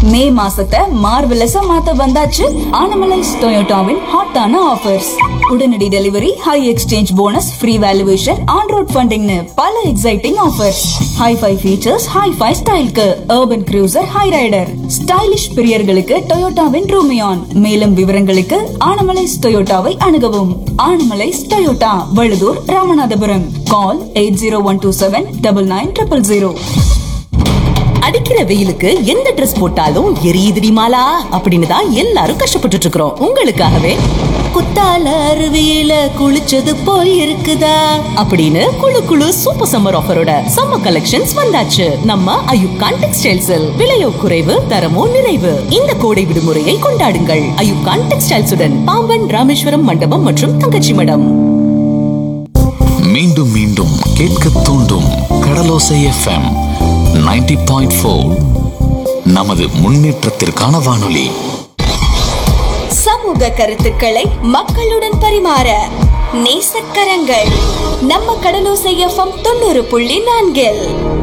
மே மாசத்தை மார்வெலஸா மாத்த வந்தாச்சு ஆனமலைஸ் டொயோட்டாவின் ஹாட்டான ஆஃபர்ஸ் உடனடி delivery high exchange bonus free valuation on road ஃபண்டிங்னு பல exciting offers hifi features hifi ஸ்டைல்க்கு urban cruiser Hyryder stylish பிரியர்களுக்கு டொயோட்டாவின் ரூமியான் மேலும் விவரங்களுக்கு ஆனமலைஸ் டொயோட்டாவை அணுகவும் Anamalais Toyota Valudhur Ramanathapuram call eight zero one two seven double nine triple zero அடிக்கிற வெயிலுக்கு எந்த Dress போட்டாலும் எரியுதுடி மாலா அப்படின்னு தான் எல்லாரும் கஷ்டப்பட்டுட்டு இருக்கிறோம் உங்களுக்காகவே குத்தால அருவியில குளிச்சது போய் இருக்குதா அப்படின்னு குளு குளு சூப்பர் சம்மர் ஆஃபரோட சம்மர் கலெக்ஷன்ஸ் வந்தாச்சு நம்ம அயுப்கான் டெக்ஸ்டைல்ஸில் விலையோ குறைவு தரமோ நிறைவு இந்த கோடை விடுமுறையை கொண்டாடுங்கள் அயுப்கான் டெக்ஸ்டைல்ஸுடன் பாம்பன் ராமேஸ்வரம் மண்டபம் மற்றும் தங்கச்சி மடம் மீண்டும் மீண்டும் கேட்க தூண்டும் கடலோசை எஃப்எம் 90.4 பாயிண்ட் நமது முன்னேற்றத்திற்கான வானொலி சமூக கருத்துக்களை மக்களுடன் பரிமாற நேசக்கரங்கள் நம்ம கடலோசை எஃப்எம் தொண்ணூறு புள்ளி நான்கில்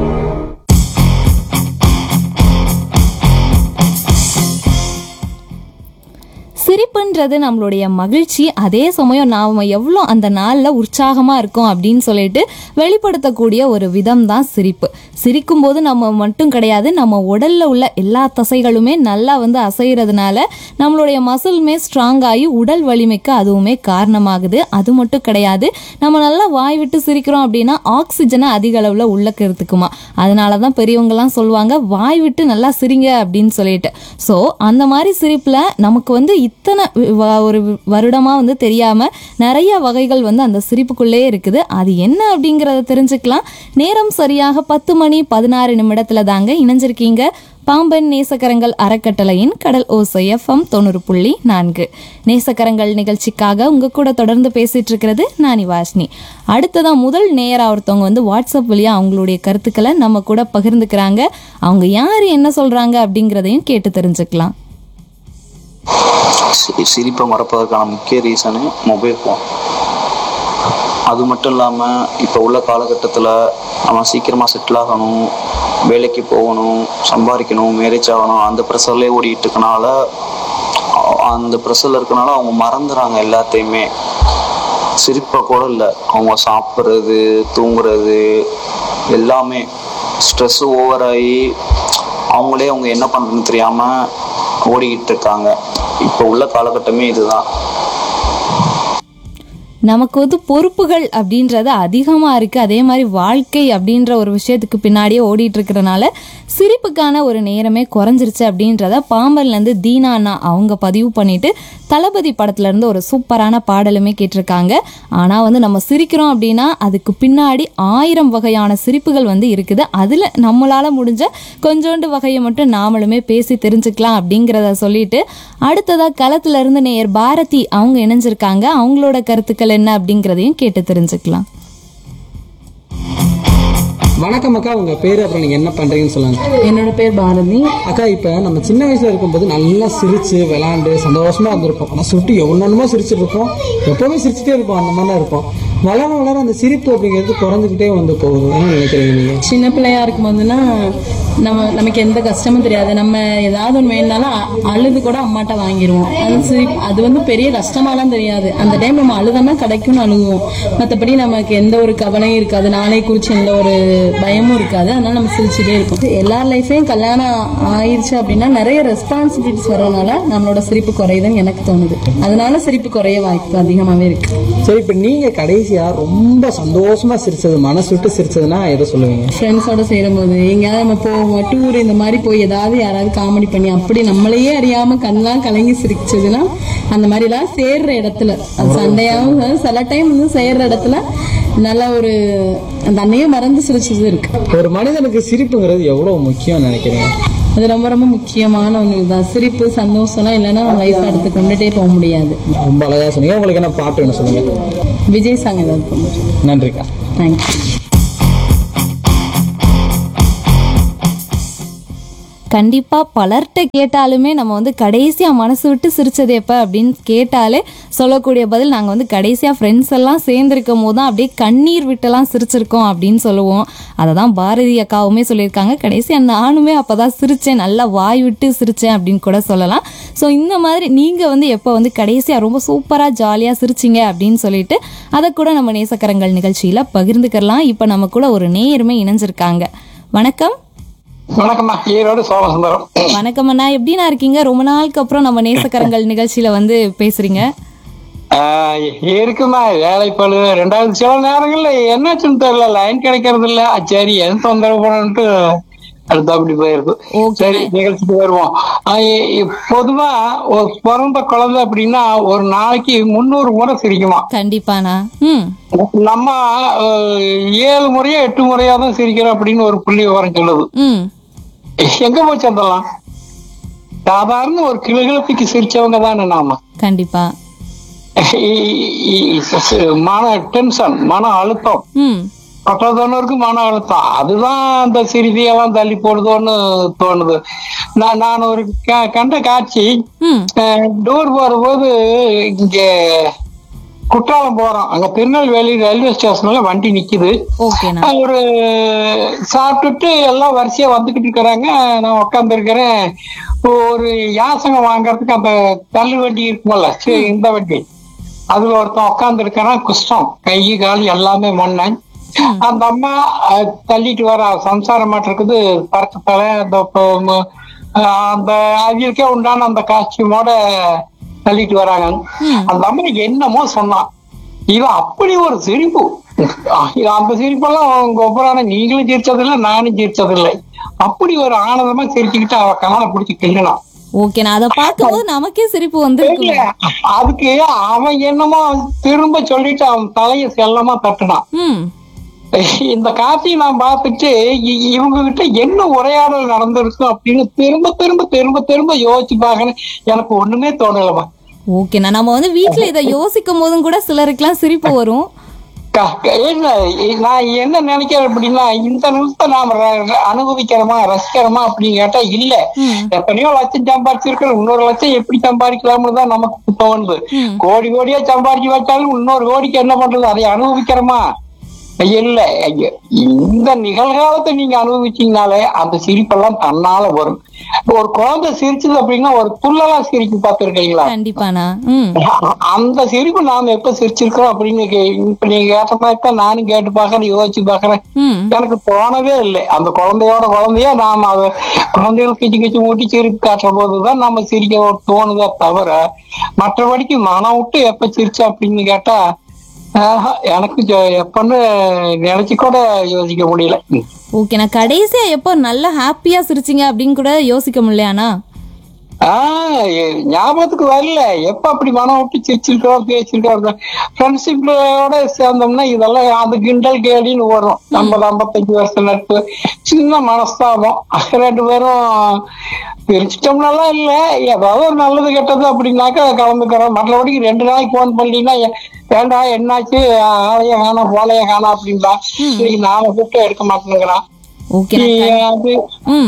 சிரிப்புன்றது நம்மளுடைய மகிழ்ச்சி அதே சமயம் நாம் எவ்வளோ அந்த நாளில் உற்சாகமாக இருக்கோம் அப்படின்னு சொல்லிட்டு வெளிப்படுத்தக்கூடிய ஒரு விதம் தான் சிரிப்பு சிரிக்கும் போது நம்ம மட்டும் கிடையாது நம்ம உடலில் உள்ள எல்லா தசைகளுமே நல்லா வந்து அசைகிறதுனால நம்மளுடைய மசிலுமே ஸ்ட்ராங் ஆகி உடல் வலிமைக்கு அதுவுமே காரணமாகுது அது மட்டும் கிடையாது நம்ம நல்லா வாய் விட்டு சிரிக்கிறோம் அப்படின்னா ஆக்சிஜனை அதிக அளவில் உள்ளக்கிறதுக்குமா அதனால தான் பெரியவங்கலாம் சொல்லுவாங்க வாய் விட்டு நல்லா சிரிங்க அப்படின்னு சொல்லிட்டு ஸோ அந்த மாதிரி சிரிப்பில் நமக்கு வந்து இத்தனை வ- ஒரு வருடமாக வந்து தெரியாமல் நிறைய வகைகள் வந்து அந்த சிரிப்புக்குள்ளே இருக்குது அது என்ன அப்படிங்கிறத தெரிஞ்சுக்கலாம் நேரம் சரியாக பத்து மணி பதினாறு நிமிடத்துல தாங்க இணைஞ்சிருக்கீங்க பாம்பன் நேசக்கரங்கள் அறக்கட்டளையின் கடல் ஓசை எஃப்எம் தொண்ணூறு புள்ளி நான்கு நேசக்கரங்கள் நிகழ்ச்சிக்காக உங்க கூட தொடர்ந்து பேசிட்டு இருக்கிறது நானி வாஷ்னி அடுத்ததான் முதல் நேரா ஒருத்தவங்க வந்து வாட்ஸ்அப் வழியா அவங்களுடைய கருத்துக்களை நம்ம கூட பகிர்ந்துக்கிறாங்க அவங்க யார் என்ன சொல்றாங்க அப்படிங்கிறதையும் கேட்டு தெரிஞ்சுக்கலாம் சி- சிரிப்பை மறப்பதற்கான முக்கிய ரீசனு மொபைல் ஃபோன் அது மட்டும் இல்லாமல் இப்போ உள்ள காலகட்டத்தில் நம்ம சீக்கிரமாக செட்டில் ஆகணும் வேலைக்கு போகணும் சம்பாதிக்கணும் மேரேஜ் ஆகணும் அந்த ப்ரெஷர்லேயே ஓடிட்டு இருக்கனால அ- அந்த ப்ரெஷரில் இருக்கனால அவங்க மறந்துடுறாங்க எல்லாத்தையுமே சிரிப்பை கூட இல்லை அவங்க சாப்பிட்றது தூங்குறது எல்லாமே ஸ்ட்ரெஸ்ஸு ஓவர் ஆகி அவங்களே அவங்க என்ன பண்ணுறதுன்னு தெரியாமல் ஓடிக்கிட்டு இருக்காங்க இப்போ உள்ள காலகட்டமே இதுதான் நமக்கு வந்து பொறுப்புகள் அப்படின்றது அதிகமாக இருக்குது அதே மாதிரி வாழ்க்கை அப்படின்ற ஒரு விஷயத்துக்கு பின்னாடியே ஓடிட்டு இருக்கிறனால சிரிப்புக்கான ஒரு நேரமே குறைஞ்சிருச்சு அப்படின்றத பாம்பன்லேருந்து தீனா அண்ணா அவங்க பதிவு பண்ணிட்டு தளபதி படத்துல இருந்து ஒரு சூப்பரான பாடலுமே கேட்டிருக்காங்க ஆனால் வந்து நம்ம சிரிக்கிறோம் அப்படின்னா அதுக்கு பின்னாடி ஆயிரம் வகையான சிரிப்புகள் வந்து இருக்குது அதில் நம்மளால் முடிஞ்ச கொஞ்சோண்டு வகையை மட்டும் நாமளுமே பேசி தெரிஞ்சுக்கலாம் அப்படிங்கிறத சொல்லிட்டு அடுத்ததாக களத்துல இருந்து நேயர் பாரதி அவங்க இணைஞ்சிருக்காங்க அவங்களோட கருத்துக்கள் என்ன அப்படிங்கிறதையும் கேட்டு தெரிஞ்சுக்கலாம் வணக்கம் அக்கா உங்க பேரு அப்புறம் நீங்க என்ன பண்றீங்கன்னு சொல்லுங்க என்னோட பேர் பாரதி அக்கா இப்ப நம்ம சின்ன வயசுல இருக்கும்போது நல்லா சிரிச்சு விளையாண்டு சந்தோஷமா இருந்திருப்போம் ஆனா சுட்டு எவ்வளோ சிரிச்சுட்டு இருப்போம் எப்பவுமே சிரிச்சுட்டே இருப்போம் அந்த மாதிரி தான் இருப்போம் வளர வளர அந்த சிரிப்பு அப்படிங்கிறது குறைஞ்சிக்கிட்டே வந்து போகுது என்ன நினைக்கிறீங்க நீங்க சின்ன பிள்ளையா இருக்கும்போதுன்னா நம்ம நமக்கு எந்த கஷ்டமும் தெரியாது நம்ம ஏதாவது ஒன்று வேணுனாலும் அ- அழுது கூட அம்மாட்ட வாங்கிடுவோம் அது சரி அது வந்து பெரிய கஷ்டமாலாம் தெரியாது அந்த டைம் நம்ம அழுதோம்னா கிடைக்கும்னு அழுகுவோம் மற்றபடி நமக்கு எந்த ஒரு கவலையும் இருக்காது நாளை குறித்து எந்த ஒரு பயமும் இருக்காது அதனால நம்ம சிரிச்சுட்டே இருப்போம் எல்லார் லைஃப்லயும் கல்யாணம் ஆயிடுச்சு அப்படின்னா நிறைய ரெஸ்பான்சிபிலிட்டிஸ் வரனால நம்மளோட சிரிப்பு குறையுதுன்னு எனக்கு தோணுது அதனால சிரிப்பு குறைய வாய்ப்பு அதிகமாகவே இருக்கு சரி இப்ப நீங்க கடைசியா ரொம்ப சந்தோஷமா சிரிச்சது மனசு விட்டு சிரிச்சதுன்னா எதை சொல்லுவீங்க ஃப்ரெண்ட்ஸோட சேரும்போது எங்கேயாவது நம்ம போவோம் டூர் இந்த மாதிரி போய் ஏதாவது யாராவது காமெடி பண்ணி அப்படி நம்மளையே அறியாம கண்ணெல்லாம் கலங்கி சிரிச்சதுன்னா அந்த மாதிரிலாம் சேர்ற இடத்துல அது சண்டையாகவும் சரி, சில டைம் வந்து சேர்ற இடத்துல நல்ல ஒரு அந்த அன்னையே மறந்து சிரிச்சது இருக்கு ஒரு மனிதனுக்கு சிரிப்புங்கிறது எவ்வளவு முக்கியம் நினைக்கிறீங்க அது ரொம்ப ரொம்ப முக்கியமான ஒன்று தான் சிரிப்பு சந்தோஷம்லாம் இல்லைன்னா நம்ம லைஃப் அடுத்து கொண்டுட்டே போக முடியாது ரொம்ப அழகா சொன்னீங்க உங்களுக்கு என்ன பாட்டு வேணும் சொல்லுங்க விஜய் சாங் ஏதாவது பண்ணுறோம் நன்றிக்கா தேங்க்யூ கண்டிப்பா பலர்கிட்ட கேட்டாலுமே நம்ம வந்து கடைசியா மனசு விட்டு சிரிச்சது எப்ப அப்படின்னு கேட்டாலே சொல்லக்கூடிய பதில் நாங்க வந்து கடைசியா ஃப்ரெண்ட்ஸ் எல்லாம் சேர்ந்திருக்கும் போது தான் அப்படியே கண்ணீர் விட்டெல்லாம் சிரிச்சிருக்கோம் அப்படின்னு சொல்லுவோம் அதை தான் பாரதி அக்காவுமே சொல்லியிருக்காங்க கடைசியா நானுமே அப்பதான் சிரிச்சேன் நல்லா வாய் விட்டு சிரிச்சேன் அப்படின்னு கூட சொல்லலாம் ஸோ இந்த மாதிரி நீங்க வந்து எப்போ வந்து கடைசியா ரொம்ப சூப்பரா ஜாலியா சிரிச்சிங்க அப்படின்னு சொல்லிட்டு அதை கூட நம்ம நேசக்கரங்கள் நிகழ்ச்சியில பகிர்ந்துக்கலாம் இப்போ நம்ம கூட ஒரு நேயருமே இணைஞ்சிருக்காங்க வணக்கம் வணக்கம்மா ஈரோடு சோமசுந்தரம் வணக்கம் அண்ணா எப்படிண்ணா இருக்கீங்க ரொம்ப நாளுக்கு அப்புறம் நம்ம நேசக்கரங்கள் நிகழ்ச்சியில வந்து பேசுறீங்க ஆஹ் இருக்குமா வேலைப்பழு ரெண்டாவது சில நேரங்கள்ல என்னாச்சுன்னு தெரியல லைன் கிடைக்கிறது இல்ல அஹ் சரி எது தொந்தரவு பண்ணணும்ட்டு அடுத்து அப்படி போயிருக்கு Okay. சரி நிகழ்ச்சிக்கு வருவோம் ஆஹ் இ- இ- பொதுவா ஒரு பிறந்த குழந்தை அப்படின்னா ஒரு நாளைக்கு முந்நூறு முறை சிரிக்குமா கண்டிப்பாண்ணா ம் நம்ம ஆஹ், ஏழு முறையோ எட்டு முறையா தான் சிரிக்கிறோம் அப்படின்னு ஒரு புள்ளி விவரம் சொல்லுது ம் எங்க போச்சு அதெல்லாம் சாதாரண ஒரு கிளுகிழப்புக்கு சிரிச்சவங்க தானே நாம கண்டிப்பா இ- இ- மன டென்ஷன் மன அழுத்தம் ம் பட்டதொன்னருக்கு மன அழுத்தம் அதுதான் அந்த சிறுதியெல்லாம் தள்ளி போடுதோன்னு தோணுது நான் நான் ஒரு க- கண்ட காட்சி ம் டூர் போறபோது இங்க குற்றாலம் போறோம் அங்க திருநெல்வேலி ரயில்வே ஸ்டேஷன்ல வண்டி நிக்குது ஓகேண்ணா ஒரு சாப்பிட்டுட்டு எல்லாம் வரிசையா வந்துகிட்டு இருக்கிறாங்க நான் உட்கார்ந்து இருக்கிறேன் ஒரு யாசகம் வாங்குறதுக்கு அந்த தள்ளு வண்டி இருக்குமல்ல சரி, இந்த வண்டி அதுல ஒருத்தன் உட்கார்ந்து இருக்கிறான் குஷ்டம் கை கால் எல்லாமே மொன்னன் அந்த அம்மா அஹ், தள்ளிட்டு வர சம்சாரம் மாட்டு இருக்குது பறக்க தலை அந்த ப- ம- அஹ், அந்த அவங்களுக்கே உண்டான அந்த காஸ்டியூமோட தள்ளிட்டு வராங்க அந்த அம்மா என்னமோ சொன்னான் இவன் அப்படி ஒரு சிரிப்பு அஹ், இது அந்த சிரிப்பெல்லாம் உங்க ஒவ்வொரு நீங்களும் சிரிச்சதில்லை நானும் சிரிச்சதில்லை அப்படி ஒரு ஆனந்தமா சிரிச்சுக்கிட்டு அவ காலை பிடிச்சி கிள்ளலாம் ஓகேண்ணா அதை பார்க்கும்போது நமக்கே சிரிப்பு வந்துருக்கு இல்ல, அதுக்கு அவன் என்னமோ திரும்ப சொல்லிட்டு அவன் தலைய செல்லமா தட்டுனான் ம் இந்த காட்சியை நான் பார்த்துட்டு இ- இவங்க கிட்ட என்ன உரையாடல் நடந்திருக்கும் அப்படின்னு திரும்ப திரும்ப திரும்ப திரும்ப யோசிச்சு பார்க்கணும் எனக்கு ஒண்ணுமே தோணலமா ஓகேண்ணா நம்ம வந்து வீட்ல இதை யோசிக்கும் போதும் கூட சிலருக்குலாம் சிரிப்பு வரும் க- க- என்ன நான் என்ன நினைக்கிறேன் அப்படின்னா இந்த நிமிஷத்தை நாம ர- ர- அனுபவிக்கிறோமா ரசிக்கிறோமா அப்படின்னு கேட்டா இல்ல எத்தனையோ லட்சம் சம்பாதிச்சிருக்கிற இன்னொரு லட்சம் எப்படி சம்பாதிக்கலாம்னு தான் நமக்கு தோணுது கோடி கோடியா சம்பாதிச்சு வச்சாலும் இன்னொரு கோடிக்கு என்ன பண்றது அதை அனுபவிக்கிறோமா இல்ல ஐயா, இந்த நிகழ்காலத்தை நீங்க அனுபவிச்சீங்கனாலே அந்த சிரிப்பெல்லாம் தன்னால வரும் ஒரு குழந்தை சிரிச்சது அப்படின்னா ஒரு துள்ளலாம் சிரிப்பு பார்த்திருக்கீங்களா கண்டிப்பாண்ணா ம் அந்த சிரிப்பு நாம எப்ப சிரிச்சிருக்கோம் அப்படின்னு கே- இப்ப நீங்க கேட்ட மாதிரி தான் நானும் கேட்டு பாக்குறேன் யோசிச்சு பாக்குறேன் ம் எனக்கு தோணவே இல்லை அந்த குழந்தையோட குழந்தைய நாம அதை குழந்தைகள் கிச்சு கிச்சு ஊட்டி சிரிப்பு காட்டுற போதுதான் நம்ம சிரிக்க தோணுதே தவிர மற்றபடிக்கு மனம் விட்டு எப்ப சிரிச்சா அப்படின்னு கேட்டா ஆஹா, எனக்கு ஜ- எப்பன்னு நினைச்சு கூட யோசிக்க முடியல ம். ஓகேண்ணா கடைசியா எப்போ நல்லா ஹாப்பியா சிரிச்சிங்க அப்படின்னு கூட யோசிக்க முடியலையாண்ணா ஆஹ் எ- ஞாபகத்துக்கு வரல எப்ப அப்படி மனம் விட்டு சிரிச்சிருக்கிறோம் பேசிருக்கிறோம் ஃப்ரெண்ட்ஷிப்போட சேர்ந்தோம்னா இதெல்லாம் அது கிண்டல் கேலின்னு வரும் ஐம்பது ஐம்பத்தஞ்சு வருஷம் நட்பு சின்ன மனஸ்தாபம் ரெண்டு பேரும் பிரிச்சிட்டோம்னாலாம் இல்ல ஏதாவது ஒரு நல்லது கெட்டது அப்படின்னாக்கா கலந்துக்கிறோம் மற்றபடிக்கு ரெண்டு நாளைக்கு போன் பண்ணீங்கன்னா எ- ஏண்டா என்னாச்சு ஆளைய காணோம் போலைய காணோம் அப்படின்பா சரி நாம கூப்பிட்டு எடுக்க மாட்டேங்கிறான் ஓகேண்ணா அது ம்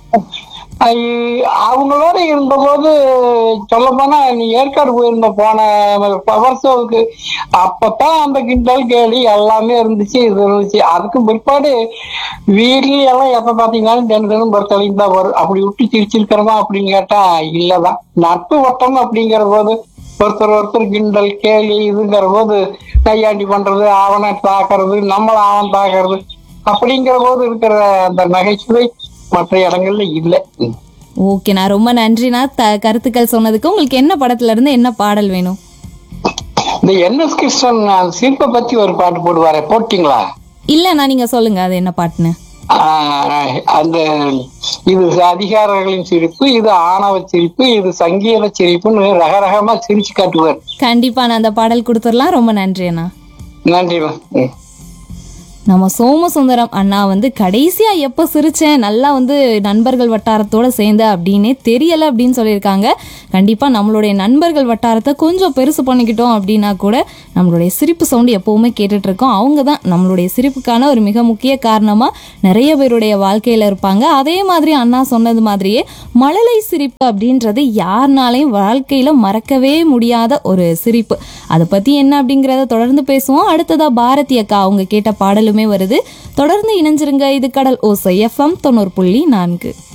ஐ- அவங்களோட இருந்தபோது சொல்ல போனா நீ ஏற்காடு போயிருந்த போன பவர் ஷோவுக்கு அப்பதான் அந்த கிண்டல் கேலி எல்லாமே இருந்துச்சு இது இருந்துச்சு அதுக்கு பிற்பாடு வீட்லயும் எல்லாம் எப்ப பாத்தீங்கன்னாலும் தினம் தினம் பொறுத்தவரைக்கும் தான் வரும் அப்படி விட்டு சிரிச்சிருக்கிறதா அப்படின்னு கேட்டா இல்லதான் நட்பு வட்டம் அப்படிங்கிற போது ஒருத்தர் ஒருத்தர் கிண்டல் கேலி இதுங்கிற போது கையாண்டி பண்றது அவனை தாக்குறது நம்மள அவன் தாக்குறது அப்படிங்கிற போது இருக்கிற அந்த நகைச்சுவை மற்ற இடங்கள்ல இல்ல ம். ஓகேண்ணா ரொம்ப நன்றிண்ணா த கருத்துக்கள் சொன்னதுக்கு உங்களுக்கு என்ன படத்துல இருந்து என்ன பாடல் வேணும் இந்த என் எஸ் கிருஷ்ணன் அந்த சிற்ப பத்தி ஒரு பாட்டு போடுவாரு போட்டீங்களா இல்லைண்ணா நீங்க சொல்லுங்க அது என்ன பாட்டுன்னு ஆஹ் அந்த இது அதிகாரங்களின் சிரிப்பு இது ஆணவ சிரிப்பு இது சங்கீத சிரிப்புன்னு ரகரகமா சிரிச்சு காட்டுவார் கண்டிப்பா நான் அந்த பாடல் கொடுத்துடலாம் ரொம்ப நன்றி அண்ணா நன்றி ம். நம்ம சோமசுந்தரம் அண்ணா வந்து கடைசியா எப்போ சிரிச்சேன் நல்லா வந்து நண்பர்கள் வட்டாரத்தோட சேர்ந்த அப்படின்னே தெரியல அப்படின்னு சொல்லியிருக்காங்க கண்டிப்பா நம்மளுடைய நண்பர்கள் வட்டாரத்தை கொஞ்சம் பெருசு பண்ணிக்கிட்டோம் அப்படின்னா கூட நம்மளுடைய சிரிப்பு சவுண்டு எப்பவுமே கேட்டுட்டு இருக்கோம் அவங்க தான் நம்மளுடைய சிரிப்புக்கான ஒரு மிக முக்கிய காரணமா நிறைய பேருடைய வாழ்க்கையில இருப்பாங்க அதே மாதிரி அண்ணா சொன்னது மாதிரியே மழலை சிரிப்பு அப்படின்றது யாருனாலையும் வாழ்க்கையில மறக்கவே முடியாத ஒரு சிரிப்பு அதை பத்தி என்ன அப்படிங்கிறத தொடர்ந்து பேசுவோம் அடுத்ததா பாரதி அக்கா அவங்க கேட்ட பாடலுமே வருது தொடர்ந்து இணைஞ்சிருங்க இது கடல் ஓசை எஃப்எம் தொண்ணூறு புள்ளி நான்கு